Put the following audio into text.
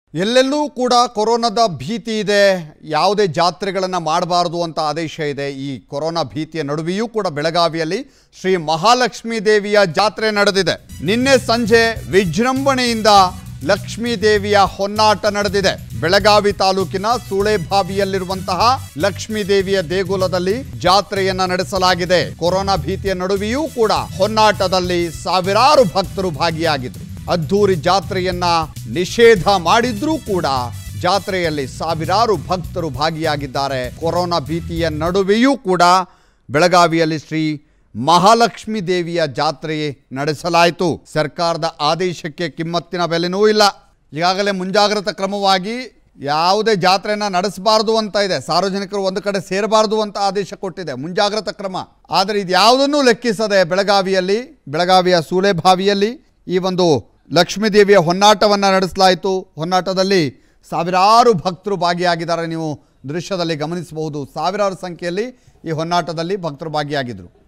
ಎಲ್ಲೆಲ್ಲೂ ಕೂಡ ಕೊರೋನಾದ ಭೀತಿ ಇದೆ ಯಾವುದೇ ಜಾತ್ರೆಗಳನ್ನು ಮಾಡಬಾರದು ಅಂತ ಆದೇಶ ಇದೆ ಈ ಕೊರೋನಾ ಭೀತಿಯ ನಡುವೆಯೂ ಕೂಡ ಬೆಳಗಾವಿಯಲ್ಲಿ ಶ್ರೀ ಮಹಾಲಕ್ಷ್ಮೀ ದೇವಿಯ ಜಾತ್ರೆ ನಡೆದಿದೆ ನಿನ್ನೆ ಸಂಜೆ ವಿಜೃಂಭಣೆಯಿಂದ ಲಕ್ಷ್ಮೀ ದೇವಿಯ ಹೊನ್ನಾಟ ನಡೆದಿದೆ ಬೆಳಗಾವಿ ತಾಲೂಕಿನ ಸೂಳೆಬಾವಿಯಲ್ಲಿರುವಂತಹ ಲಕ್ಷ್ಮೀ ದೇವಿಯ ದೇಗುಲದಲ್ಲಿ ಜಾತ್ರೆಯನ್ನ ನಡೆಸಲಾಗಿದೆ ಕೊರೋನಾ ಭೀತಿಯ ನಡುವೆಯೂ ಕೂಡ ಹೊನ್ನಾಟದಲ್ಲಿ ಸಾವಿರಾರು ಭಕ್ತರು ಭಾಗಿಯಾಗಿದ್ರು ಅದ್ಧೂರಿ ಜಾತ್ರೆಯನ್ನ ನಿಷೇಧ ಮಾಡಿದ್ರೂ ಕೂಡ ಜಾತ್ರೆಯಲ್ಲಿ ಸಾವಿರಾರು ಭಕ್ತರು ಭಾಗಿಯಾಗಿದ್ದಾರೆ ಕೊರೋನಾ ಭೀತಿಯ ನಡುವೆಯೂ ಕೂಡ ಬೆಳಗಾವಿಯಲ್ಲಿ ಶ್ರೀ ಮಹಾಲಕ್ಷ್ಮಿ ದೇವಿಯ ಜಾತ್ರೆ ನಡೆಸಲಾಯಿತು ಸರ್ಕಾರದ ಆದೇಶಕ್ಕೆ ಕಿಮ್ಮತ್ತಿನ ಬೆಲೆನೂ ಇಲ್ಲ ಈಗಾಗಲೇ ಮುಂಜಾಗ್ರತಾ ಕ್ರಮವಾಗಿ ಯಾವುದೇ ಜಾತ್ರೆನ ನಡೆಸಬಾರದು ಅಂತ ಇದೆ ಸಾರ್ವಜನಿಕರು ಒಂದು ಕಡೆ ಸೇರಬಾರದು ಅಂತ ಆದೇಶ ಕೊಟ್ಟಿದೆ ಮುಂಜಾಗ್ರತಾ ಕ್ರಮ ಆದರೆ ಇದು ಯಾವುದನ್ನೂ ಲೆಕ್ಕಿಸದೆ ಬೆಳಗಾವಿಯಲ್ಲಿ ಬೆಳಗಾವಿಯ ಸೂಳೆಬಾವಿಯಲ್ಲಿ ಈ ಒಂದು ಲಕ್ಷ್ಮೀ ದೇವಿಯ ಹೊನ್ನಾಟವನ್ನು ನಡೆಸಲಾಯಿತು ಹೊನ್ನಾಟದಲ್ಲಿ ಸಾವಿರಾರು ಭಕ್ತರು ಭಾಗಿಯಾಗಿದ್ದಾರೆ ನೀವು ದೃಶ್ಯದಲ್ಲಿ ಗಮನಿಸಬಹುದು ಸಾವಿರಾರು ಸಂಖ್ಯೆಯಲ್ಲಿ ಈ ಹೊನ್ನಾಟದಲ್ಲಿ ಭಕ್ತರು ಭಾಗಿಯಾಗಿದ್ದರು